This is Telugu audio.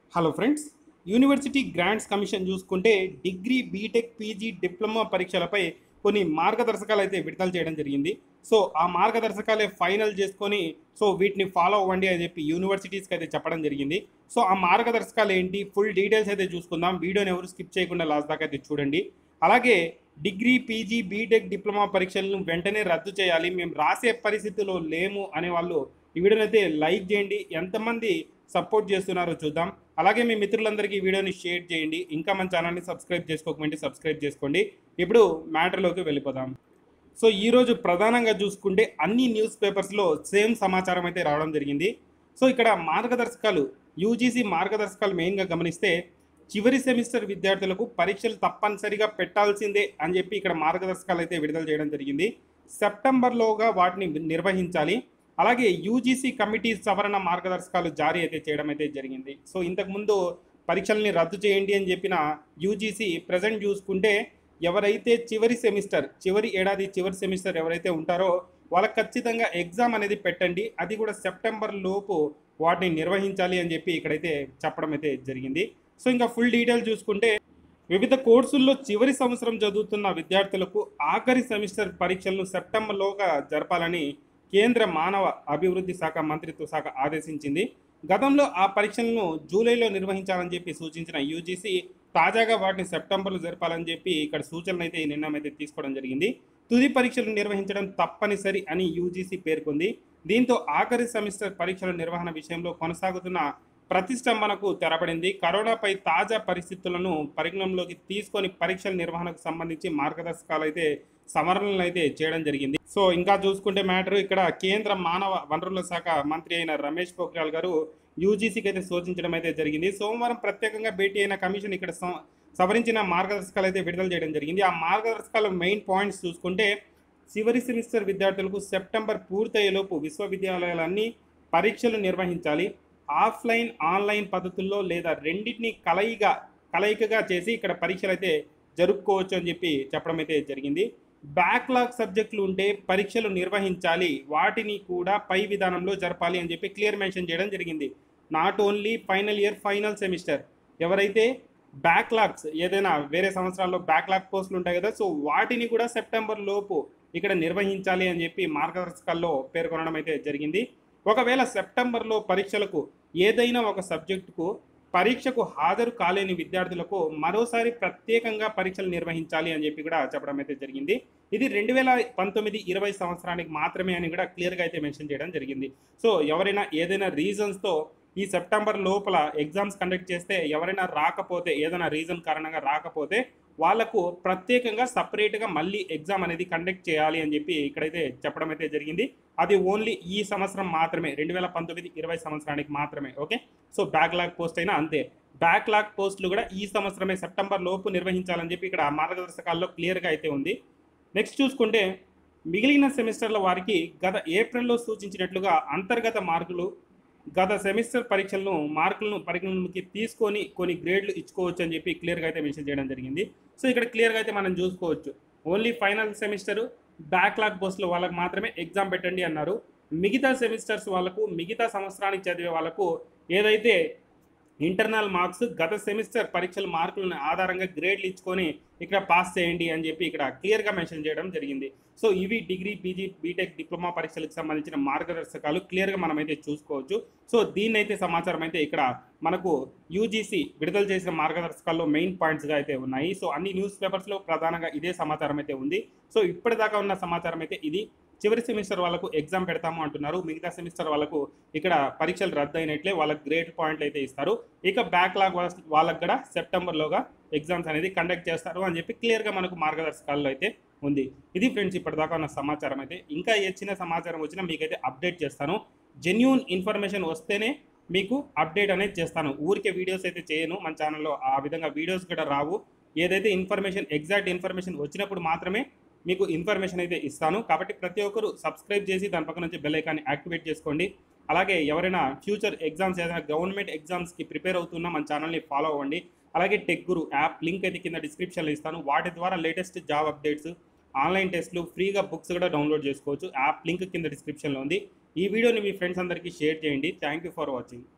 hello friends university grants commission చూసుకుంటే డిగ్రీ బీటెక్ పీజీ డిప్లొమా పరీక్షలపై కొన్ని మార్గదర్శకాలు అయితే విడుదల చేయడం జరిగింది సో ఆ మార్గదర్శకాలే ఫైనల్ చేసుకొని సో వీటిని ఫాలో అవ్వండి అని చెప్పి యూనివర్సిటీస్కి అయితే చెప్పడం జరిగింది సో ఆ మార్గదర్శకాలు ఏంటి ఫుల్ డీటెయిల్స్ అయితే చూసుకుందాం వీడియోని ఎవరు స్కిప్ చేయకుండా లాస్ట్ దాకా అయితే చూడండి అలాగే డిగ్రీ పీజీ బీటెక్ డిప్లొమా పరీక్షలను వెంటనే రద్దు చేయాలి మేము రాసే పరిస్థితిలో లేము అనే వాళ్ళు ఈ వీడియోని అయితే లైక్ చేయండి ఎంతమంది సపోర్ట్ చేస్తున్నారో చూద్దాం అలాగే మీ మిత్రులందరికీ ఈ వీడియోని షేర్ చేయండి ఇంకా మన ఛానల్ని సబ్స్క్రైబ్ చేసుకోకపోతే సబ్స్క్రైబ్ చేసుకోండి ఇప్పుడు మ్యాటర్లోకి వెళ్ళిపోదాం సో ఈరోజు ప్రధానంగా చూసుకుంటే అన్ని న్యూస్ పేపర్స్లో సేమ్ సమాచారం అయితే రావడం జరిగింది సో ఇక్కడ మార్గదర్శకాలు యూజీసీ మార్గదర్శకాలు మెయిన్గా గమనిస్తే చివరి సెమిస్టర్ విద్యార్థులకు పరీక్షలు తప్పనిసరిగా పెట్టాల్సిందే అని చెప్పి ఇక్కడ మార్గదర్శకాలు అయితే విడుదల చేయడం జరిగింది సెప్టెంబర్లోగా వాటిని నిర్వహించాలి అలాగే యూజీసీ కమిటీ సవరణ మార్గదర్శకాలు జారీ అయితే చేయడం అయితే జరిగింది సో ఇంతకుముందు పరీక్షల్ని రద్దు చేయండి అని చెప్పిన యూజీసీ ప్రజెంట్ చూసుకుంటే ఎవరైతే చివరి సెమిస్టర్ చివరి ఏడాది చివరి సెమిస్టర్ ఎవరైతే ఉంటారో వాళ్ళకి ఖచ్చితంగా ఎగ్జామ్ అనేది పెట్టండి అది కూడా సెప్టెంబర్ లోపు వాటిని నిర్వహించాలి అని చెప్పి ఇక్కడైతే చెప్పడం అయితే జరిగింది సో ఇంకా ఫుల్ డీటెయిల్ చూసుకుంటే వివిధ కోర్సుల్లో చివరి సంవత్సరం చదువుతున్న విద్యార్థులకు ఆఖరి సెమిస్టర్ పరీక్షలను సెప్టెంబర్లోగా జరపాలని కేంద్ర మానవ అభివృద్ధి శాఖ మంత్రిత్వ శాఖ ఆదేశించింది గతంలో ఆ పరీక్షలను జూలైలో నిర్వహించాలని చెప్పి సూచించిన యూజీసీ తాజాగా వాటిని సెప్టెంబర్లో జరపాలని చెప్పి ఇక్కడ సూచనలు అయితే ఈ నిర్ణయం అయితే తీసుకోవడం జరిగింది తుది పరీక్షలు నిర్వహించడం తప్పనిసరి అని యూజీసీ పేర్కొంది దీంతో ఆఖరి సెమిస్టర్ పరీక్షల నిర్వహణ విషయంలో కొనసాగుతున్న ప్రతిష్టంభనకు తెరపడింది కరోనాపై తాజా పరిస్థితులను పరిగణనలోకి తీసుకొని పరీక్షల నిర్వహణకు సంబంధించి మార్గదర్శకాలు అయితే సమరణలు అయితే చేయడం జరిగింది సో ఇంకా చూసుకుంటే మ్యాటర్ ఇక్కడ కేంద్ర మానవ వనరుల శాఖ మంత్రి అయిన రమేష్ పోఖ్రియాల్ గారు యూజీసీకి అయితే సూచించడం అయితే జరిగింది సోమవారం ప్రత్యేకంగా భేటీ అయిన కమిషన్ ఇక్కడ సం- సవరించిన మార్గదర్శకాలు అయితే విడుదల చేయడం జరిగింది ఆ మార్గదర్శకాల మెయిన్ పాయింట్స్ చూసుకుంటే చివరి సెమిస్టర్ విద్యార్థులకు సెప్టెంబర్ పూర్తయ్యేలోపు విశ్వవిద్యాలయాలన్నీ పరీక్షలు నిర్వహించాలి ఆఫ్లైన్ ఆన్లైన్ పద్ధతుల్లో లేదా రెండింటిని కలయిగా కలయికగా చేసి ఇక్కడ పరీక్షలు అయితే జరుపుకోవచ్చు అని చెప్పి చెప్పడం అయితే జరిగింది బ్యాక్లాగ్ సబ్జెక్టులు ఉంటే పరీక్షలు నిర్వహించాలి వాటిని కూడా పై విధానంలో జరపాలి అని చెప్పి క్లియర్ మెన్షన్ చేయడం జరిగింది not only final year final semester ఎవరైతే బ్యాక్లాగ్స్ ఏదైనా వేరే సంవత్సరాల్లో బ్యాక్లాగ్ పోస్టులు ఉంటాయి కదా సో వాటిని కూడా సెప్టెంబర్ లోపు ఇక్కడ నిర్వహించాలి అని చెప్పి మార్గదర్శకాల్లో పేర్కొనడం అయితే జరిగింది ఒకవేళ సెప్టెంబర్లో పరీక్షలకు ఏదైనా ఒక సబ్జెక్టుకు పరీక్షకు హాజరు కాలేని విద్యార్థులకు మరోసారి ప్రత్యేకంగా పరీక్షలు నిర్వహించాలి అని చెప్పి కూడా చెప్పడం అయితే జరిగింది ఇది రెండు వేల పంతొమ్మిది ఇరవై సంవత్సరానికి మాత్రమే అని కూడా క్లియర్గా అయితే మెన్షన్ చేయడం జరిగింది సో ఎవరైనా ఏదైనా రీజన్స్తో ఈ సెప్టెంబర్ లోపల ఎగ్జామ్స్ కండక్ట్ చేస్తే ఎవరైనా రాకపోతే ఏదైనా రీజన్ కారణంగా రాకపోతే వాళ్లకు ప్రత్యేకంగా సపరేట్గా మళ్ళీ ఎగ్జామ్ అనేది కండక్ట్ చేయాలి అని చెప్పి ఇక్కడైతే చెప్పడం అయితే జరిగింది అది ఓన్లీ ఈ సంవత్సరం మాత్రమే రెండు వేల పంతొమ్మిది ఇరవై సంవత్సరానికి మాత్రమే ఓకే సో బ్యాక్లాగ్ పోస్ట్ అయినా అంతే బ్యాక్లాగ్ పోస్టులు కూడా ఈ సంవత్సరమే సెప్టెంబర్ లోపు నిర్వహించాలని చెప్పి ఇక్కడ మార్గదర్శకాల్లో క్లియర్గా అయితే ఉంది నెక్స్ట్ చూసుకుంటే మిగిలిన సెమిస్టర్ల వారికి గత ఏప్రిల్లో సూచించినట్లుగా అంతర్గత మార్కులు గత సెమిస్టర్ పరీక్షలను మార్కులను పరిగణలోకి తీసుకొని కొన్ని గ్రేడ్లు ఇచ్చుకోవచ్చు అని చెప్పి క్లియర్గా అయితే మెన్షన్ చేయడం జరిగింది సో ఇక్కడ క్లియర్గా అయితే మనం చూసుకోవచ్చు ఓన్లీ ఫైనల్ సెమిస్టరు బ్యాక్లాగ్ పోస్టులు వాళ్ళకి మాత్రమే ఎగ్జామ్ పెట్టండి అన్నారు మిగతా సెమిస్టర్స్ వాళ్ళకు మిగతా సంవత్సరానికి చదివే వాళ్ళకు ఏదైతే ఇంటర్నల్ మార్క్స్ గత సెమిస్టర్ పరీక్షల మార్కులను ఆధారంగా గ్రేడ్లు ఇచ్చుకొని ఇక్కడ పాస్ చేయండి అని చెప్పి ఇక్కడ క్లియర్గా మెన్షన్ చేయడం జరిగింది సో ఇవి డిగ్రీ పీజీ బీటెక్ డిప్లొమా పరీక్షలకు సంబంధించిన మార్గదర్శకాలు క్లియర్గా మనమైతే చూసుకోవచ్చు సో దీన్ని అయితే సమాచారం అయితే ఇక్కడ మనకు యూజీసీ విడుదల చేసిన మార్గదర్శకాల్లో మెయిన్ పాయింట్స్గా అయితే ఉన్నాయి సో అన్ని న్యూస్ పేపర్స్లో ప్రధానంగా ఇదే సమాచారం అయితే ఉంది సో ఇప్పటిదాకా ఉన్న సమాచారం అయితే ఇది చివరి సెమిస్టర్ వాళ్ళకు ఎగ్జామ్ పెడతాము అంటున్నారు మిగతా సెమిస్టర్ వాళ్ళకు ఇక్కడ పరీక్షలు రద్దు అయినట్లే వాళ్ళకి గ్రేడ్ పాయింట్లు అయితే ఇస్తారు ఇక బ్యాక్లాగ్ వాళ్ళకి కూడా సెప్టెంబర్లోగా ఎగ్జామ్స్ అనేది కండక్ట్ చేస్తారు అని చెప్పి క్లియర్గా మనకు మార్గదర్శకాల్లో అయితే ఉంది ఇది ఫ్రెండ్స్ ఇప్పటిదాకా ఉన్న సమాచారం అయితే ఇంకా ఏ చిన్న సమాచారం వచ్చినా మీకైతే అప్డేట్ చేస్తాను జెన్యున్ ఇన్ఫర్మేషన్ వస్తేనే మీకు అప్డేట్ అనేది చేస్తాను ఊరికే వీడియోస్ అయితే చేయను మన ఛానల్లో ఆ విధంగా వీడియోస్ కూడా రావు ఏదైతే ఇన్ఫర్మేషన్ ఎగ్జాక్ట్ ఇన్ఫర్మేషన్ వచ్చినప్పుడు మాత్రమే మీకు ఇన్ఫర్మేషన్ అయితే ఇస్తాను కాబట్టి ప్రతి ఒక్కరు సబ్స్క్రైబ్ చేసి దాని పక్కన నుంచి బెల్ ఐకాన్ని యాక్టివేట్ చేసుకోండి అలాగే ఎవరైనా ఫ్యూచర్ ఎగ్జామ్స్ ఏదైనా గవర్నమెంట్ ఎగ్జామ్స్కి ప్రిపేర్ అవుతున్నా మన ఛానల్ని ఫాలో అవ్వండి అలాగే టెక్ గురు యాప్ లింక్ అయితే కింద డిస్క్రిప్షన్లో ఇస్తాను వాటి ద్వారా లేటెస్ట్ జాబ్ అప్డేట్స్ ఆన్లైన్ టెస్ట్లు ఫ్రీగా బుక్స్ కూడా డౌన్లోడ్ చేసుకోవచ్చు యాప్ లింక్ కింద డిస్క్రిప్షన్లో ఉంది ఈ వీడియోని మీ ఫ్రెండ్స్ అందరికీ షేర్ చేయండి థ్యాంక్ యూ ఫర్ వాచింగ్